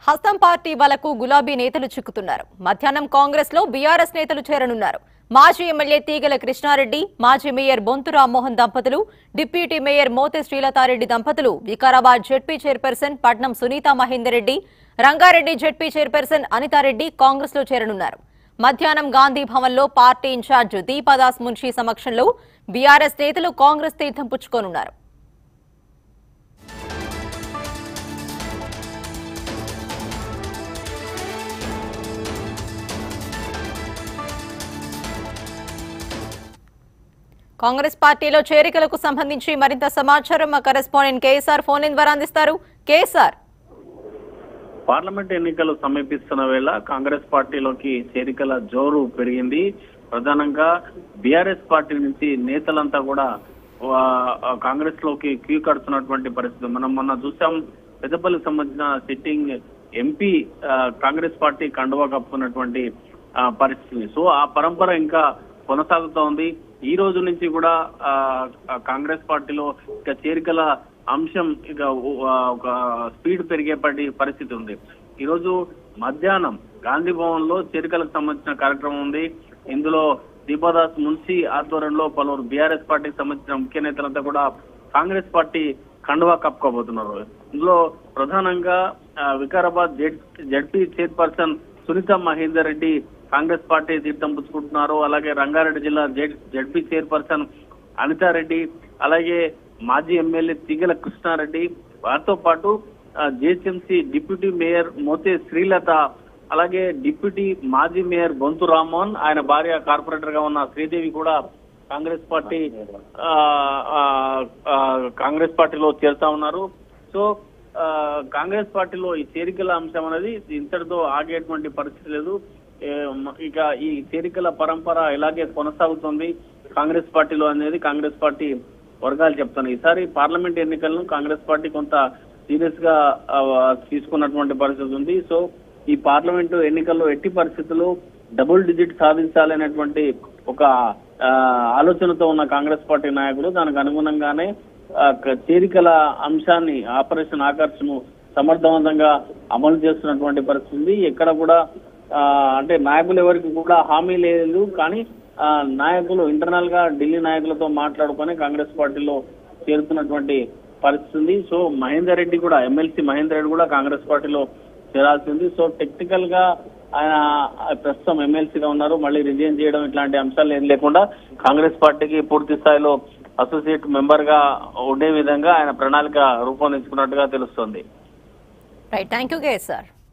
హస్తం పార్టీ వలకు గులాబీ నేతలు చిక్కుతున్నారు మధ్యాహ్నం కాంగ్రెస్ లో బీఆర్ఎస్ నేతలు చేరనున్నారు మాజీ ఎమ్మెల్యే తీగల కృష్ణారెడ్డి మాజీ మేయర్ బొంతు రామ్మోహన్ దంపతులు డిప్యూటీ మేయర్ మోతే శ్రీలతారెడ్డి దంపతులు Vikarabad ZP chairperson Patnam Sunitha Mahender Reddy Rangareddy ZP chairperson Anitha Reddy Congress లో చేరనున్నారు మధ్యాహ్నం గాంధీ భవన్లో పార్టీ ఇన్ఛార్జ్ దీపాదాస్ మున్షి సమక్షంలో బీఆర్ఎస్ నేతలు కాంగ్రెస్ తీర్థం పుచ్చుకోనున్నారు కాంగ్రెస్ పార్టీలో చేరికలకు సంబంధించి మరింత సమాచారం మా కరెస్పాండెంట్ కేఎస్ఆర్ ఫోన్ ఇన్ ద్వారా అందిస్తారు కేఎస్ఆర్ పార్లమెంట్ ఎన్నికలు సమీపిస్తున్న వేళ కాంగ్రెస్ పార్టీలోకి చేరికల జోరు పెరిగింది ప్రధానంగా బీఆర్ఎస్ పార్టీ నుంచి నేతలంతా కూడా వా- కాంగ్రెస్ లోకి క్యూ కడుతున్నటువంటి పరిస్థితి మనం మొన్న చూసాం పెద్దపల్లికి సంబంధించిన సిట్టింగ్ ఎంపీ ఆ, కాంగ్రెస్ పార్టీ కండువా కప్పుకున్నటువంటి ఆ, పరిస్థితి సో ఆ పరంపర ఇంకా కొనసాగుతూ ఉంది ఈ రోజు నుంచి కూడా ఆ, ఆ, కాంగ్రెస్ పార్టీలో ఇక చేరికల అంశం ఇక ఓ- ఆ, ఒక స్పీడ్ పెరిగే పడి పరిస్థితి ఉంది ఈ రోజు మధ్యాహ్నం గాంధీ భవన్ లో చేరికలకు సంబంధించిన కార్యక్రమం ఉంది ఇందులో దీపాదాస్ మున్సి ఆధ్వర్యంలో పలువురు బీఆర్ఎస్ పార్టీకి సంబంధించిన ముఖ్య నేతలంతా కూడా కాంగ్రెస్ పార్టీ కండువా కప్పుకోబోతున్నారు ఇందులో ప్రధానంగా ఆ, Vikarabad Z ZP chairperson Sunitha Mahender Reddy Congress party తీర్థం పుచ్చుకుంటున్నారు అలాగే రంగారెడ్డి జిల్లా జెడ్ జడ్పీ చైర్పర్సన్ అనితారెడ్డి అలాగే మాజీ ఎమ్మెల్యే తిగల కృష్ణారెడ్డి వారితో పాటు GHMC deputy mayor Mothe Srilatha అలాగే డిప్యూటీ మాజీ మేయర్ బొంతు రామ్మోహన్ ఆయన భార్య కార్పొరేటర్ గా ఉన్న శ్రీదేవి కూడా కాంగ్రెస్ పార్టీ ఆ, ఆ, ఆ, కాంగ్రెస్ పార్టీలో చేరుతా ఉన్నారు సో ఆ, కాంగ్రెస్ పార్టీలో ఈ చేరికల అంశం అనేది ఇంతటితో ఆగేటువంటి పరిస్థితి లేదు ఏ, మ- ఇక ఈ చేరికల పరంపర ఇలాగే కొనసాగుతుంది కాంగ్రెస్ పార్టీలో అనేది కాంగ్రెస్ పార్టీ వర్గాలు చెప్తున్నాయి ఈసారి పార్లమెంట్ ఎన్నికలను కాంగ్రెస్ పార్టీ కొంత సీరియస్ గా ఆ, తీసుకున్నటువంటి పరిస్థితి ఉంది సో ఈ పార్లమెంటు ఎన్నికల్లో ఎట్టి పరిస్థితుల్లో డబుల్ డిజిట్ సాధించాలనేటువంటి ఒక ఆ, ఆలోచనతో ఉన్న కాంగ్రెస్ పార్టీ నాయకులు దానికి అనుగుణంగానే ఆ, క- చేరికల అంశాన్ని ఆపరేషన్ ఆకర్షణ సమర్థవంతంగా అమలు చేస్తున్నటువంటి పరిస్థితి ఉంది ఎక్కడ కూడా ఆ, అంటే నాయకులు ఎవరికి కూడా హామీ లేదు కానీ ఆ, నాయకులు ఇంటర్నల్ గా ఢిల్లీ నాయకులతో మాట్లాడుకొని కాంగ్రెస్ పార్టీలో చేరుతున్నటువంటి పరిస్థితి ఉంది సో మహేందర్ రెడ్డి కూడా ఎమ్మెల్సీ మహేందర్ రెడ్డి కూడా కాంగ్రెస్ పార్టీలో చేరాల్సి ఉంది సో టెక్నికల్ గా ఆయన ప్రస్తుతం ఎమ్మెల్సీగా ఉన్నారు మళ్ళీ రిజైన్ చేయడం ఇట్లాంటి అంశాలు ఏం లేకుండా కాంగ్రెస్ పార్టీకి పూర్తి స్థాయిలో అసోసియేట్ మెంబర్ గా ఉండే విధంగా ఆయన ప్రణాళిక రూపొందించుకున్నట్టుగా తెలుస్తోంది రైట్ థ్యాంక్ యూ కేఎస్ఆర్